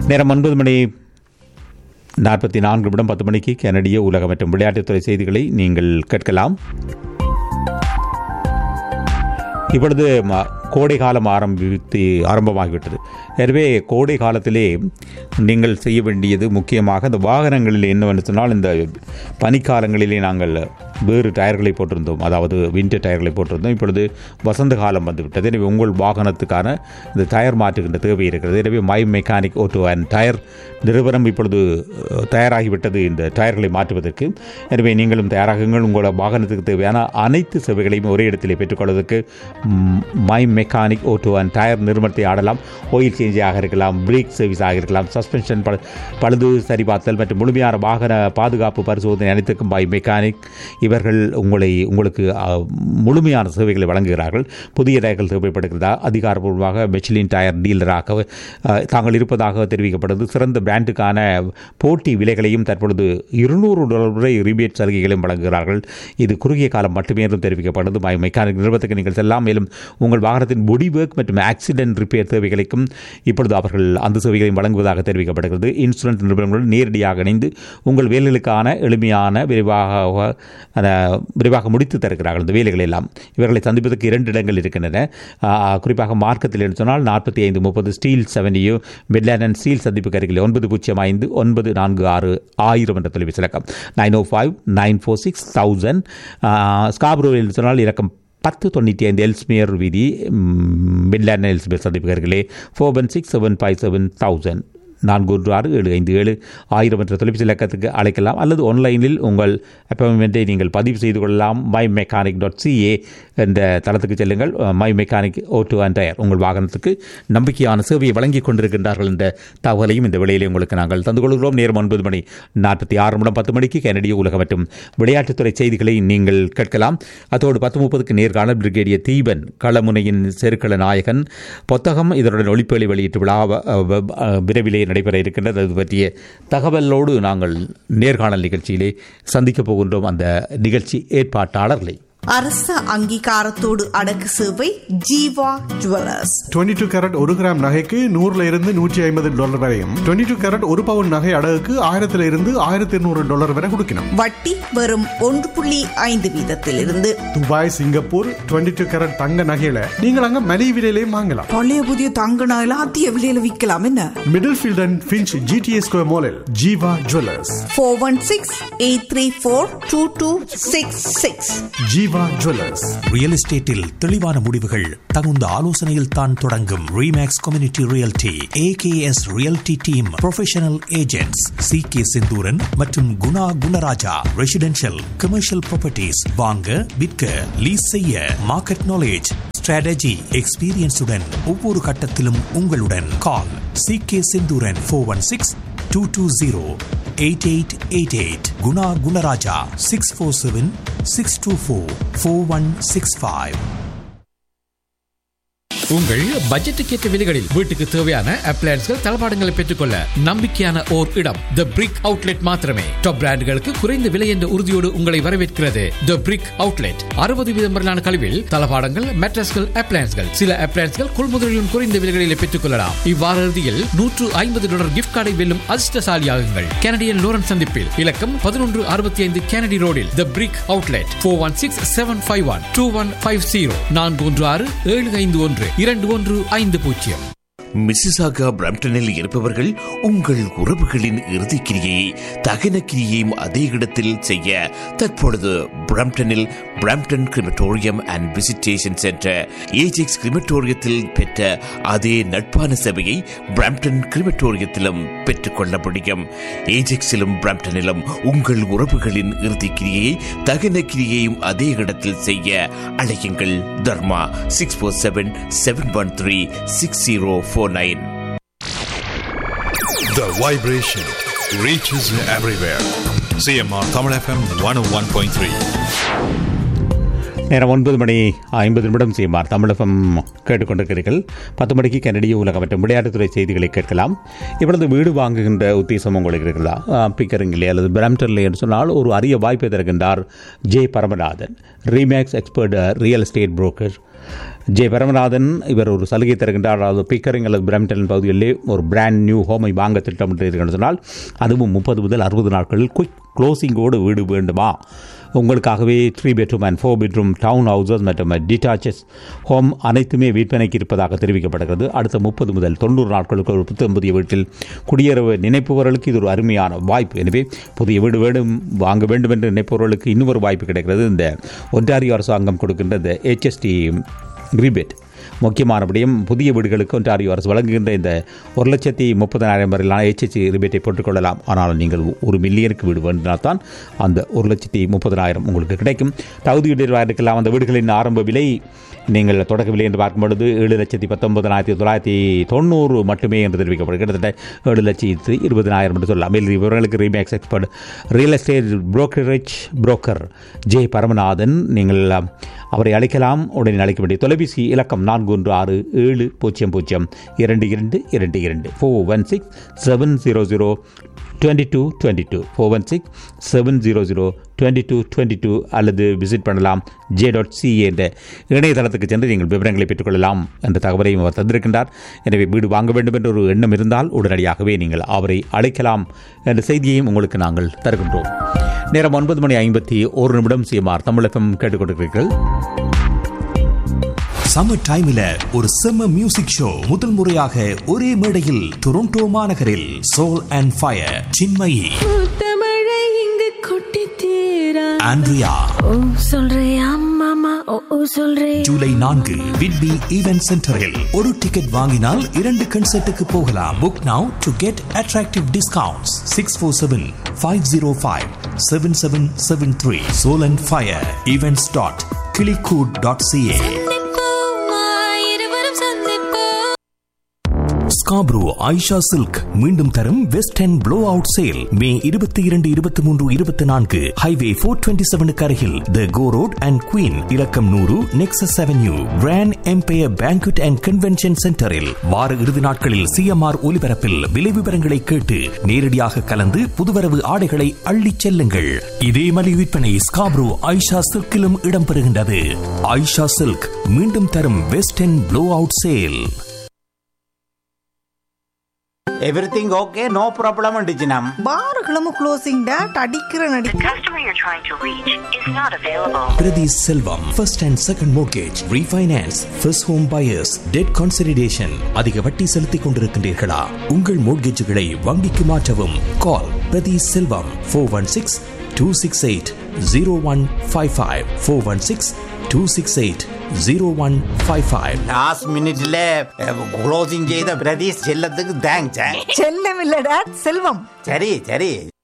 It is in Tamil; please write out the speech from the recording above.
நேரம் ஒன்பது மணி நாற்பத்தி நான்கு நிமிடம் பத்து மணிக்கு கனடிய உலக மற்றும் விளையாட்டுத்துறை செய்திகளை நீங்கள் கேட்கலாம் இப்பொழுது ம- கோடை காலம் ஆரம்பித்து ஆரம்பமாகிவிட்டது எனவே கோடை காலத்திலே நீங்கள் செய்ய வேண்டியது முக்கியமாக இந்த வாகனங்களில் என்னவென்று சொன்னால் இந்த பனிக்காலங்களிலே நாங்கள் வேறு டயர்களை போட்டிருந்தோம் அதாவது வின்டர் டயர்களை போட்டிருந்தோம் இப்பொழுது வசந்த காலம் வந்துவிட்டது எனவே உங்கள் வாகனத்துக்கான இந்த டயர் மாற்றுகின்ற தேவை இருக்கிறது எனவே my mechanic auto and tyre நிறுவனம் இப்பொழுது அஹ், தயாராகிவிட்டது இந்த டயர்களை மாற்றுவதற்கு எனவே நீங்களும் தயாராகுங்கள் உங்களோட வாகனத்துக்கு தேவையான அனைத்து சேவைகளையும் ஒரே இடத்திலே பெற்றுக்கொள்வதற்கு ம், my mechanic auto and tyre நிறுவனத்தை ஆடலாம் ஆயில் சேஞ்சாக இருக்கலாம் பிரேக் சர்வீஸாக இருக்கலாம் சஸ்பென்ஷன் பழு பழுது சரிபார்த்தல் மற்றும் முழுமையான வாகன பாதுகாப்பு பரிசோதனை அனைத்துக்கும் மை மெக்கானிக் இவர்கள் உங்களை உங்களுக்கு அஹ், முழுமையான சேவைகளை வழங்குகிறார்கள் புதிய டயர்கள் தேவைப்படுகிறதா அதிகாரப்பூர்வமாக மெச்சிலின் டயர் டீலராக அஹ், தாங்கள் இருப்பதாக தெரிவிக்கப்படுது சிறந்த பிராண்டுக்கான போட்டி விலைகளையும் தற்பொழுது இருநூறு டாலர் வரை ரிபேட் சலுகைகளையும் வழங்குகிறார்கள் இது குறுகிய காலம் மட்டுமே என்றும் தெரிவிக்கப்படுது மை மெக்கானிக் நிறுவனத்துக்கு நீங்கள் செல்லலாம் மேலும் உங்கள் வாகனத்தின் பொடி ஒர்க் மற்றும் ஆக்சிடென்ட் ரிப்பேர் தேவைகளுக்கும் இப்பொழுது அவர்கள் அந்த சேவைகளையும் வழங்குவதாக தெரிவிக்கப்படுகிறது இன்சூரன்ஸ் நிறுவனங்களுடன் நேரடியாக இணைந்து உங்கள் வேலைகளுக்கான எளிமையான விரைவாக அஹ், விரைவாக முடித்து தருகிறார்கள் இந்த வேலைகள் எல்லாம் இவர்களை சந்திப்பதற்கு இரண்டு இடங்கள் இருக்கின்றன ஆஹ், குறிப்பாக மார்க்கத்தில் என்று சொன்னால் நாற்பத்தி ஐந்து முப்பது Steeles avenue Wetland and Steeles சந்திப்புக்கு அருகில் ஒன்பது பூஜ்ஜியம் ஐந்து ஒன்பது நான்கு ஆறு ஆயிரம் என்ற தொலைபேசி இலக்கம் nine O five nine four six thousand ஸ்காப்ரோவில் சொன்னால் இலக்கம் பத்து தொண்ணூற்றி ஐந்து எல்ஸ்மியர் வீதி மிட்லேண்ட் எல்ஸ்மியர் சந்திப்புக்கு அருகிலே four one six seven five seven thousand நான்கு ஒன்று ஆறு ஏழு ஐந்து ஏழு ஆயிரம் என்ற தொலைபேசி இலக்கத்துக்கு அழைக்கலாம் அல்லது ஆன்லைனில் உங்கள் அப்பாயின்மெண்ட்டை நீங்கள் பதிவு செய்து கொள்ளலாம் மை மெக்கானிக் டாட் சிஏ என்ற தளத்துக்கு செல்லுங்கள் my mechanic auto and tyre உங்கள் வாகனத்துக்கு நம்பிக்கையான சேவையை வழங்கிக் கொண்டிருக்கின்றார்கள் என்ற தகவலையும் இந்த வேளையிலே உங்களுக்கு நாங்கள் தந்து கொள்கிறோம் நேரம் ஒன்பது மணி நாற்பத்தி ஆறு நிமிடம் பத்து மணிக்கு கனடிய உலக மற்றும் விளையாட்டுத்துறை செய்திகளை நீங்கள் கேட்கலாம் அதோடு பத்து முப்பதுக்கு நேர்காணல் பிரிகேடியர் தீபன் களமுனையின் செருக்கள நாயகன் புத்தகம் இதனுடன் ஒளிப்பேழை வெளியீட்டு விழா வ- வ- வ- விரைவிலே நடைபெற இருக்கின்றது அது பற்றிய தகவலோடு நாங்கள் நேர்காணல் நிகழ்ச்சியிலே சந்திக்கப் போகின்றோம் அந்த நிகழ்ச்சி ஏற்பாட்டாளர்களை அரச அங்கீகாரத்தோடு அடக்கு சேவை ஜீவா ஜுவல்லர்ஸ் 22 டூ கேரட் ஒரு கிராம் நகைக்கு நூறுல இருந்து நூற்றி ஐம்பது டாலர் வரையும் 22 டூ கேரட் ஒரு பவுன் நகை அடகுக்கு ஆயிரத்துல இருந்து ஆயிரத்தி இருநூறு டாலர் வரை கொடுக்கணும் வட்டி வெறும் ஒன்று புள்ளி ஐந்து வீதத்திலிருந்து துபாய் சிங்கப்பூர் 22 டூ கேரட் தங்க நகையில நீங்கள் அங்க மலிவு விலையிலையும் வாங்கலாம் பழைய புதிய தங்க நகைலாம் அதிக விலையில விற்கலாம் என்ன Middlefield and Finch GTS square மாலில் Jeeva jewellers four one six eight three four two two six six Jeeva jewellers real எஸ்டேட்டில் தெளிவான முடிவுகள் தகுந்த ஆலோசனையில் தான் தொடங்கும் Remax community realty AKS realty team professional agents C K Senthuran மற்றும் Guna Gunaraja residential commercial properties வாங்க விற்க லீஸ் செய்ய மார்க்கெட் நாலேஜ் ஸ்ட்ராட்டஜி எக்ஸ்பீரியன்ஸுடன் ஒவ்வொரு கட்டத்திலும் உங்களுடன் call C K Senthuran four one six two two zero eight eight eight eight Guna Gunaraja six four seven six two four four one six five உங்கள் பட்ஜெட்டுக்கேற்ற விலைகளில் வீட்டுக்கு தேவையான அப்ளையன்ஸ்கள் தளபாடங்களை பெற்றுக்கொள்ள நம்பிக்கையான ஓர் இடம் த பிரிக் அவுட்லெட் மாத்திரமே டாப் பிராண்டுகளுக்கு குறைந்த விலை என்ற உறுதியோடு உங்களை வரவேற்கிறது த பிரிக் அவுட்லெட் அறுபது வீதம் வரையிலான கழிவில் தளபாடங்கள் மெட்ரஸ்கள் அப்ளையன்ஸ்கள் சில அப்ளையன்ஸ்கள் கொள்முதலிலும் குறைந்த விலைகளில் பெற்றுக் கொள்ளலாம் இவ்வார இறுதியில் நூற்று ஐம்பது டாலர் கிஃப்ட் கார்டை வெல்லும் அதிர்ஷ்டசாலியாகுங்கள் கனடியன் லோரன் சந்திப்பில் இலக்கம் பதினொன்று அறுபத்தி ஐந்து கெனடி ரோடில் the brick outlet four one six seven five one two one five zero நான்கு ஒன்று ஆறு ஏழு ஐந்து ஒன்று இரண்டு ஒன்று ஐந்து பூஜ்ஜியம் மிசிசாகா பிரம்டனில் இருப்பவர்கள் உங்கள் உறவுகளின் இறுதிக்கிரியை தகன கிரியையும் அதே இடத்தில் செய்ய தற்பொழுது பிரம்டனில் Brampton crematorium and visitation centre Ajax கிரிமட்டோரியத்தில் பெற்ற அதே நட்பான சபையை பிரம்டன் கிரிமட்டோரியத்திலும் பெற்றுக்கொள்ள முடியும் ஏஜெக்ஸிலும் பிரம்டனிலும் உங்கள் உறவுகளின் இறுதிக்கிரியை தகன கிரியையும் அதே இடத்தில் செய்ய அழையுங்கள் Dharma six four seven seven one three six zero four nine The vibration reaches everywhere. CMR Tamil FM 101.3. நேரம் ஒன்பது மணி ஐம்பது நிமிடம் செய்யுமார் தமிழகம் கேட்டுக்கொண்டிருக்கிறீர்கள் பத்து மணிக்கு கனடிய உலகம் மற்றும் விளையாட்டுத்துறை செய்திகளை கேட்கலாம் இப்பொழுது வீடு வாங்குகின்ற உத்தேசம் உங்களுக்கு இருக்கிறதா பிக்கரிங்கிலே அல்லது பிரம்டன்லே என்று சொன்னால் ஒரு அரிய வாய்ப்பை தருகின்றார் J Paramanathan Remax expert real estate broker J Paramanathan இவர் ஒரு சலுகை தருகின்றார் அதாவது பிக்கரிங் அல்லது பிரம்டன் பகுதிகளிலே ஒரு பிராண்ட் நியூ ஹோமை வாங்க திட்டமிட்டு சொன்னால் அதுவும் முப்பது முதல் அறுபது நாட்களில் குயிக் க்ளோசிங்கோடு வீடு வேண்டுமா உங்களுக்காகவே three bedroom and four bedroom town houses மற்றும் டிட்டாச்சஸ் ஹோம் அனைத்துமே விற்பனைக்கு இருப்பதாக தெரிவிக்கப்படுகிறது அடுத்த முப்பது முதல் தொண்ணூறு நாட்களுக்கு ஒரு புத்தம் புதிய வீட்டில் குடியேற நினைப்பவர்களுக்கு இது ஒரு அருமையான வாய்ப்பு எனவே புதிய வீடு வேண்டும் வாங்க வேண்டும் என்று நினைப்பவர்களுக்கு இன்னொரு வாய்ப்பு கிடைக்கிறது இந்த ஒன்டாரியோ அரசாங்கம் கொடுக்கின்ற இந்த ஹெச்எஸ்டி ரிபேட் முக்கியமான விடயம் புதிய வீடுகளுக்கு ஒன்றாரியோ அரசு வழங்குகின்ற இந்த ஒரு லட்சத்தி முப்பதனாயிரம் வரையிலான ஹெச்எச்சி ரிபேட்டை போட்டுக்கொள்ளலாம் ஆனால் நீங்கள் ஒரு மில்லியனுக்கு வீடு வேண்டினால் தான் அந்த ஒரு லட்சத்தி முப்பதனாயிரம் உங்களுக்கு கிடைக்கும் தகுதியுடையவராக இருக்கலாம் அந்த வீடுகளின் ஆரம்ப விலை நீங்கள் தொடக்க விலை என்று பார்க்கும் பொழுது ஏழு லட்சத்தி பத்தொன்பதனாயிரத்தி தொள்ளாயிரத்தி தொண்ணூறு மட்டுமே என்று தெரிவிக்கப்படுகிறது கிட்டத்தட்ட ஏழு லட்சத்தி இருபதனாயிரம் என்று சொல்லலாம் மேல் விவரங்களுக்கு Remax expert real estate brokerage broker J Paramanathan நீங்கள் அவரை அழைக்கலாம் உடனே அழைக்க வேண்டிய தொலைபேசி இலக்கம் நான்கு ஒன்று ஆறு ஏழு பூஜ்ஜியம் பூஜ்ஜியம் இரண்டு இரண்டு இரண்டு இரண்டு four one six seven zero zero twenty two twenty two four one six seven zero zero twenty two twenty two அல்லது விசிட் பண்ணலாம் ஜே டாட் சிஏ என்ற இணையதளத்துக்கு சென்று நீங்கள் விவரங்களை பெற்றுக்கொள்ளலாம் என்ற தகவலையும் அவர் தந்திருக்கின்றார் எனவே வீடு வாங்க வேண்டும் என்ற ஒரு எண்ணம் இருந்தால் உடனடியாகவே நீங்கள் அவரை அழைக்கலாம் என்ற செய்தியையும் உங்களுக்கு நாங்கள் தருகின்றோம் நேரம் ஒன்பது மணி ஐம்பத்தி ஒரு நிமிடம் சிஎம்ஆர் தமிழகம் கேட்டுக்கொண்டிருக்கிறீர்கள் சம்மர் டைம்ல ஒரு செம்ம மியூசிக் ஷோ முதல் முறையாக ஒரே மேடையில் டொரண்டோ மாநகரில் சோல் அண்ட் ஃபயர் சின்மயி தமிழை இங்கு கொட்டி தீரா ஆண்ட்ரியா ஓ சொல்றியா மாமா ஓ ஓ சொல்றே ஜூலை நான்கு விட்பி ஈவென்ட் சென்டரில் ஒரு டிக்கெட் வாங்கினால் இரண்டு கன்சர்ட்டுக்கு போகலாம் book now to get attractive discounts six four seven five zero five seven seven seven three soul and fire events dot கிளிகூட் டாட் சிஏ இருவரும் சந்திப்போம் ஸ்காப்ரோ ஐஷா சில்க் மீண்டும் தரும் west and blow out sale மே இருபத்தி இரண்டு இருபத்தி மூன்று இருபத்தி நான்கு ஹைவே போர் டுவெண்ட்டி செவனுக்கு அருகில் the Gore road and Queen இலக்கம் நூறு Nexus avenue grand empire banquet and convention சென்டரில் வார இறுதி நாட்களில் சிஎம்ஆர் ஒலிபரப்பில் விலை விவரங்களை கேட்டு நேரடியாக கலந்து புதுவரவு ஆடைகளை அள்ளிச் செல்லுங்கள் இதே மலி விற்பனை ஸ்காப்ரோ ஐஷா சில்கிலும் இடம்பெறுகின்றது ஐஷா சில்க் மீண்டும் தரும் west and blow out sale everything okay no problem டிஜினம் பாருகளும் க்ளோசிங் டேட் அடிக்கிற நடி customer you're trying to reach is not available. Priti Selvam, first and second mortgage, refinance, first home buyers, debt consolidation. அதிக வட்டி செலுத்திக் கொண்டிருக்கின்றீர்களா உங்கள் மோட்கேஜுகளை வங்கிக்கு மாற்றவும் call Prathi Selvam four one six two six eight zero one five five four one six two six eight zero one five five last மினிட்ல க்ளோசிங் செய்த பிரதீஷ் செல்லத்துக்கு தேங்க்ஸ் செல்லம் இல்ல டேட் செல்வம் சரி சரி